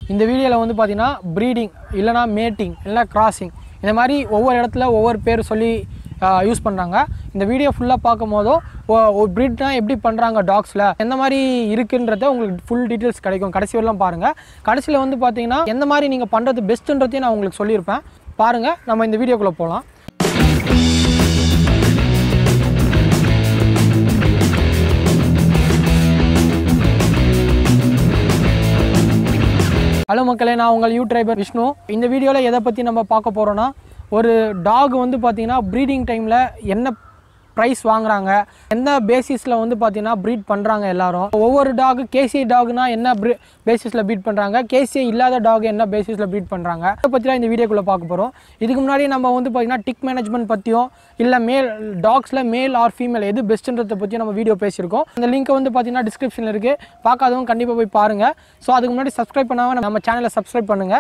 இந்த வீடியோவில் வந்து பார்த்தீங்கன்னா ப்ரீடிங் இல்லைனா மேட்டிங் இல்லைனா கிராசிங் இந்த மாதிரி ஒவ்வொரு இடத்துல ஒவ்வொரு பேர் சொல்லி யூஸ் பண்ணுறாங்க இந்த வீடியோ ஃபுல்லாக பார்க்கும் போதும் ஒ- ஒரு ப்ரீட்னா எப்படி பண்ணுறாங்க டாக்ஸில் எந்த மாதிரி இருக்குன்றத உங்களுக்கு ஃபுல் டீட்டெயில்ஸ் கிடைக்கும் கடைசி வரலாம் பாருங்கள் கடைசியில் வந்து பார்த்தீங்கன்னா எந்த மாதிரி நீங்கள் பண்ணுறது பெஸ்ட்டுன்றதையும் நான் உங்களுக்கு சொல்லியிருப்பேன் பாருங்கள் நம்ம இந்த வீடியோக்குள்ளே போகலாம் ஹலோ மக்களே நான் உங்கள் யூ ட்ரைபர் விஷ்ணு இந்த வீடியோவில் எதை பற்றி நம்ம பார்க்க போகிறோன்னா ஒரு டாக் வந்து பார்த்தீங்கன்னா ப்ரீடிங் டைமில் என்ன ப்ரைஸ் வாங்குறாங்க எந்த பேசிஸில் வந்து பார்த்தீங்கன்னா ப்ரீட் பண்ணுறாங்க எல்லாரும் ஒவ்வொரு டாக் கேசிஐ டாக்னா என்ன பேசிஸில் ப்ரீட் பண்ணுறாங்க கேசிஐ இல்லாத டாக் என்ன பேசிஸில் ப்ரீட் பண்ணுறாங்க அதை பற்றிலாம் இந்த வீடியோக்குள்ளே பார்க்க போகிறோம் இதுக்கு முன்னாடி நம்ம வந்து பார்த்தீங்கன்னா டிக் மேனேஜ்மெண்ட் பற்றியும் இல்லை மேல் டாக்ஸில் மேல் ஆர் ஃபீமேல் எது பெஸ்ட்டுன்றதை பற்றி நம்ம வீடியோ பேசியிருக்கோம் அந்த லிங்க் வந்து பார்த்தீங்கன்னா டிஸ்கிரிப்ஷனில் இருக்குது பார்க்காதவங்க கண்டிப்பாக போய் பாருங்கள் ஸோ அதுக்கு முன்னாடி சப்ஸ்கிரைப் பண்ணாமல் நம்ம சேனலை சப்ஸ்கிரைப் பண்ணுங்கள்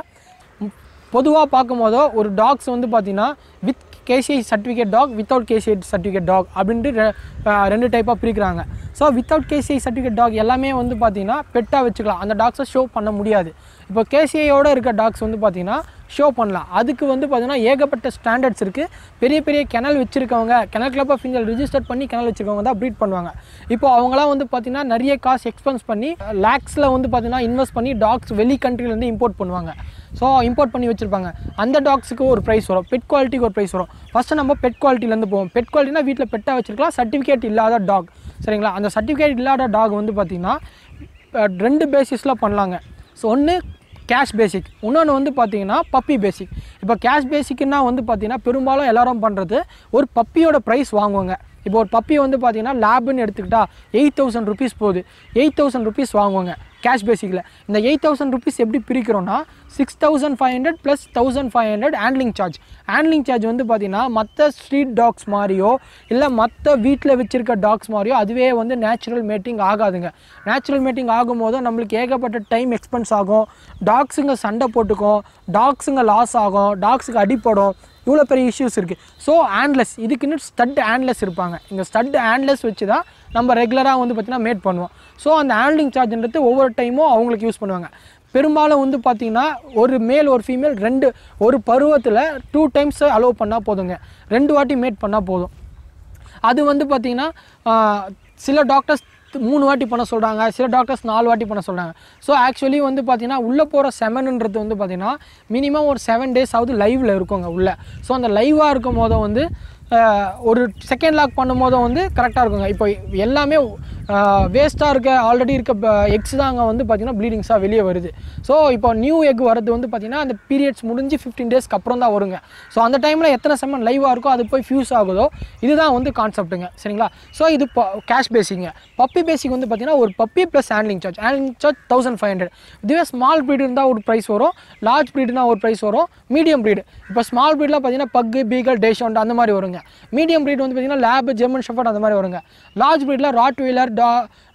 பொதுவாக பார்க்கும்போதோ ஒரு டாக்ஸ் வந்து பார்த்தீங்கன்னா with KCI certificate dog without KCI certificate dog அப்படின்ட்டு ரெ- அஹ் ரெண்டு டைப்பாக பிரிக்கிறாங்க so without KCI certificate dog எல்லாமே வந்து பார்த்தீங்கன்னா பெட்டாக வச்சுக்கலாம் அந்த டாக்ஸை ஷோ பண்ண முடியாது இப்போ கேசிஐயோட இருக்க டாக்ஸ் வந்து பார்த்தீங்கன்னா ஷோ பண்ணலாம் அதுக்கு வந்து பார்த்தீங்கன்னா ஏகப்பட்ட ஸ்டாண்டர்ட்ஸ் இருக்குது பெரிய பெரிய கிணல் வச்சுருக்கவங்க kennel club of India register பண்ணி கிணல் வச்சுருக்கவங்க தான் ப்ரீட் பண்ணுவாங்க இப்போ அவங்களாம் வந்து பார்த்தீங்கன்னா நிறைய காசு எக்ஸ்பென்ஸ் பண்ணி லேக்ஸில் வந்து பார்த்தீங்கன்னா இன்வெஸ்ட் பண்ணி டாக்ஸ் வெளி கண்ட்ரிலேருந்து இம்போர்ட் பண்ணுவாங்க ஸோ இம்போர்ட் பண்ணி வச்சுருப்பாங்க அந்த டாக்ஸுக்கு ஒரு ப்ரைஸ் வரும் பெட் குவாலிட்டிக்கு ஒரு ப்ரைஸ் வரும் ஃபஸ்ட்டு நம்ம பெட் குவாலிட்டிலேருந்து போவோம் பெட் குவாலிட்டினா வீட்டில் பெட்டாக வச்சிருக்கலாம் சர்டிஃபிகேட் இல்லாத டாக் சரிங்களா அந்த சர்டிஃபிகேட் இல்லாத டாக் வந்து பார்த்திங்கன்னா அஹ், ரெண்டு பேசிஸில் பண்ணலாங்க ஸோ ஒன்று கேஷ் பேசிக் இன்னொன்று வந்து பார்த்தீங்கன்னா பப்பி பேசிக் இப்போ கேஷ் பேசிக்னா வந்து பார்த்தீங்கன்னா பெரும்பாலும் எல்லாரும் பண்ணுறது ஒரு பப்பியோட ப்ரைஸ் வாங்குவாங்க இப்போ ஒரு பப்பி வந்து பார்த்தீங்கன்னா லேப்னு எடுத்துக்கிட்டா எயிட் தௌசண்ட் ருபீஸ் போகுது எயிட் தௌசண்ட் ருபீஸ் வாங்குவாங்க கேஷ் பேசிக்கில் இந்த எயிட் தௌசண்ட் ருபீஸ் எப்படி பிரிக்கிறோன்னா six thousand five hundred plus thousand five hundred handling charge handling charge வந்து பார்த்தீங்கன்னா மற்ற ஸ்ட்ரீட் டாக்ஸ் மாதிரியோ இல்லை மற்ற வீட்டில் வச்சுருக்க டாக்ஸ் மாதிரியோ அதுவே வந்து நேச்சுரல் மேட்டிங் ஆகாதுங்க நேச்சுரல் மேட்டிங் ஆகும்போது நம்மளுக்கு ஏகப்பட்ட டைம் எக்ஸ்பென்ஸ் ஆகும் டாக்ஸுங்க சண்டை போட்டுக்கும் டாக்ஸுங்க லாஸ் ஆகும் டாக்ஸுக்கு அடிப்படும் இவ்வளோ பெரிய இஷ்யூஸ் இருக்குது ஸோ ஆண்ட்லெஸ் இதுக்குன்னு ஸ்டட் ஆண்ட்லெஸ் இருப்பாங்க இந்த ஸ்டட் ஆண்ட்லெஸ் வச்சு தான் நம்ம ரெகுலராக வந்து பார்த்திங்கன்னா மேட் பண்ணுவோம் ஸோ அந்த ஹேண்ட்லிங் சார்ஜ்ன்றது ஒவ்வொரு டைமும் அவங்களுக்கு யூஸ் பண்ணுவாங்க பெரும்பாலும் வந்து பார்த்திங்கன்னா ஒரு மேல் ஒரு ஃபீமேல் ரெண்டு ஒரு பருவத்தில் டூ டைம்ஸ் அலோவ் பண்ணால் போதுங்க ரெண்டு வாட்டி மேட் பண்ணால் போதும் அது வந்து பார்த்திங்கன்னா ஆஹ், சில டாக்டர்ஸ் மூணு வாட்டி பண்ண சொல்கிறாங்க சில டாக்டர்ஸ் நாலு வாட்டி பண்ண சொல்கிறாங்க ஸோ ஆக்சுவலி வந்து பார்த்திங்கன்னா உள்ளே போகிற செமனுன்றது வந்து பார்த்திங்கன்னா மினிமம் ஒரு செவன் டேஸ் ஆகுது லைவில் இருக்குங்க உள்ளே ஸோ அந்த லைவாக இருக்கும் போதும் வந்து ஆஹ், ஒரு செகண்ட் லாக் பண்ணும் போதும் வந்து கரெக்டாக இருக்குங்க இப்போ எல்லாமே வேஸ்ட்டாக இருக்க ஆல்ரெடி இருக்க எக்ஸ் தாங்க வந்து பார்த்திங்கன்னா ப்ளீடிங்ஸாக வெளியே வருது ஸோ இப்போ நியூ எக் வரது வந்து பார்த்திங்கன்னா அந்த பீரியட்ஸ் முடிஞ்சு ஃபிஃப்டீன் டேஸ்க்கு அப்புறம் தான் வருங்க ஸோ அந்த டைமில் எத்தனை செமன் லைவாக இருக்கோ அது போய் ஃபியூஸ் ஆகுதோ இதுதான் வந்து கான்செப்ட்டுங்க சரிங்களா ஸோ இது கேஷ் பேசிங்க பப்பி பேசிக் வந்து பார்த்திங்கன்னா ஒரு puppy plus handling charge handling charge thousand five hundred இதுவே ஸ்மால் ப்ரீடு இருந்தால் ஒரு ப்ரைஸ் வரும் லார்ஜ் ப்ரீடுனா ஒரு ப்ரைஸ் வரும் மீடியம் ப்ரீடு இப்போ ஸ்மால் ப்ரீட்லாம் பார்த்தீங்கன்னா பக்கு பீகல் டேஷோண்ட் அந்த மாதிரி வருங்க மீடியம் ப்ரீட் வந்து பார்த்தீங்கன்னா லேப் ஜெர்மன் ஷெஃபர்ட் அந்த மாதிரி வருங்க லார்ஜ் ப்ரீடில் ராட் வீலர் டா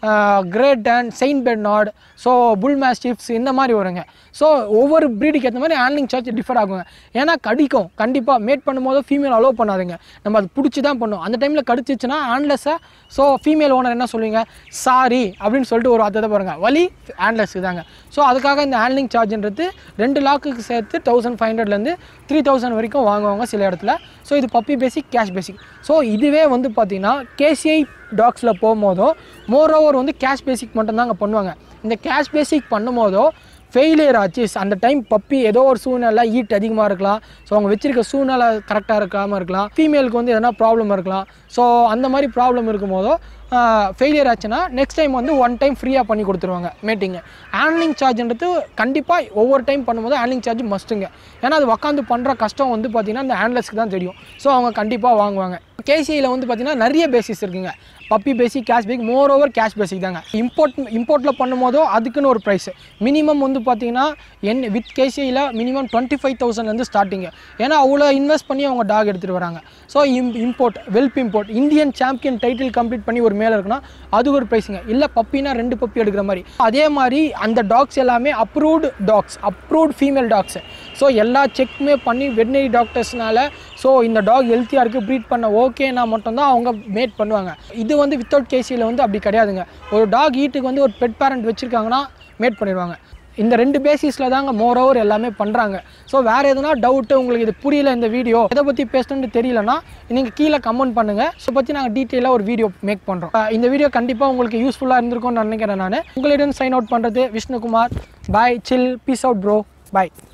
great and Saint Bernard so bull mastiffs இந்த மாதிரி வருங்க ஸோ ஒவ்வொரு ப்ரீடுக்கு ஏற்ற மாதிரி ஹேண்ட்லிங் சார்ஜ் டிஃபர் ஆகுங்க ஏன்னா கடிக்கும் கண்டிப்பாக மேட் பண்ணும்போது ஃபீமேல் அலோவ் பண்ணாதுங்க நம்ம அது பிடிச்சி தான் பண்ணும் அந்த டைமில் கடிச்சிச்சுன்னா ஹேண்ட்லெஸ்ஸை ஸோ ஃபீமேல் ஓனர் என்ன சொல்லுவீங்க சாரி அப்படின்னு சொல்லிட்டு ஒரு வார்த்தை பாருங்க வலி ஹேண்ட்லெஸ் தாங்க ஸோ அதுக்காக இந்த ஹேண்ட்லிங் சார்ஜ்ன்றது ரெண்டு லாக்குக்கு சேர்த்து தௌசண்ட் ஃபைவ் ஹண்ட்ரட்லேருந்து த்ரீ தௌசண்ட் வரைக்கும் வாங்குவாங்க சில இடத்துல ஸோ இது puppy basic cash basic so இதுவே வந்து பார்த்தீங்கன்னா கேசிஐ டாக்ஸில் போகும்போதும் மோர் ஓவர் வந்து கேஷ் பேசிக் மட்டும்தாங்க பண்ணுவாங்க இந்த கேஷ் பேசிக் பண்ணும்போதோ ஃபெயிலியர் ஆச்சு அந்த டைம் பப்பி ஏதோ ஒரு சூழ்நிலை ஈட் அதிகமாக இருக்கலாம் ஸோ அவங்க வச்சிருக்க சூழ்நிலை கரெக்டாக இருக்காமல் இருக்கலாம் ஃபீமேலுக்கு வந்து எதனா ப்ராப்ளம் இருக்கலாம் ஸோ அந்த மாதிரி ப்ராப்ளம் இருக்கும்போதோ ஃபெயிலியர் ஆச்சுன்னா நெக்ஸ்ட் டைம் வந்து ஒன் டைம் ஃப்ரீயாக பண்ணி கொடுத்துருவாங்க மீட்டிங்கு ஹேண்ட்லிங் சார்ஜ்ன்றது கண்டிப்பாக ஒவ்வொரு டைம் பண்ணும்போது ஹேண்ட்லிங் சார்ஜ் மஸ்ட்டுங்க ஏன்னா அது உட்காந்து பண்ணுற கஷ்டம் வந்து பார்த்திங்கன்னா அந்த ஹேண்ட்லெஸ்க்கு தான் தெரியும் ஸோ அவங்க கண்டிப்பாக வாங்குவாங்க கேசிஐயில் வந்து பார்த்திங்கன்னா நிறைய பேசிஸ் இருக்குங்க puppy basic cash back more over cash basic தாங்க இம்போர்ட் இம்போர்ட்டில் பண்ணும்போதோ அதுக்குன்னு ஒரு ப்ரைஸ் மினிமம் வந்து பார்த்தீங்கன்னா என் வித் கேசியில் மினிமம் டுவெண்ட்டி ஃபைவ் தௌசண்ட்லேருந்து ஸ்டார்டிங்கு ஏன்னா அவ்வளோ இன்வெஸ்ட் பண்ணி அவங்க டாக் எடுத்துகிட்டு வராங்க ஸோ இம் import whelp import Indian champion title complete பண்ணி ஒரு மேலே இருக்குன்னா அது ஒரு ப்ரைஸுங்க இல்லை பப்பினா ரெண்டு பப்பி எடுக்கிற மாதிரி அதே மாதிரி அந்த டாக்ஸ் எல்லாமே approved dogs approved female dogs so எல்லா செக்குமே பண்ணி வெட்னரி டாக்டர்ஸ்னால ஸோ இந்த டாக் ஹெல்த்தியாக இருக்குது ப்ரீட் பண்ண ஓகேனா மட்டும்தான் அவங்க மேட் பண்ணுவாங்க இது வந்து வித்தவுட் கேசியில் வந்து அப்படி கிடையாதுங்க ஒரு டாக் ஈட்டுக்கு வந்து ஒரு பெட் பேரண்ட் வச்சுருக்காங்கன்னா மேட் பண்ணிடுவாங்க இந்த ரெண்டு பேசிஸில் தாங்க மோர் ஓவர் எல்லாமே பண்ணுறாங்க ஸோ வேறு எதுனா டவுட்டு உங்களுக்கு இது புரியல இந்த வீடியோ எதை பற்றி பேசணும்னு தெரியலனா நீங்கள் கீழே கமெண்ட் பண்ணுங்கள் ஸோ பற்றி நாங்கள் டீட்டெயிலாக ஒரு வீடியோ மேக் பண்ணுறோம் இந்த வீடியோ கண்டிப்பாக உங்களுக்கு யூஸ்ஃபுல்லாக இருந்திருக்கும்னு நினைக்கிறேன் நான் உங்களிடம் சைன் அவுட் பண்ணுறது Vishnukumar bye chill peace out bro பாய்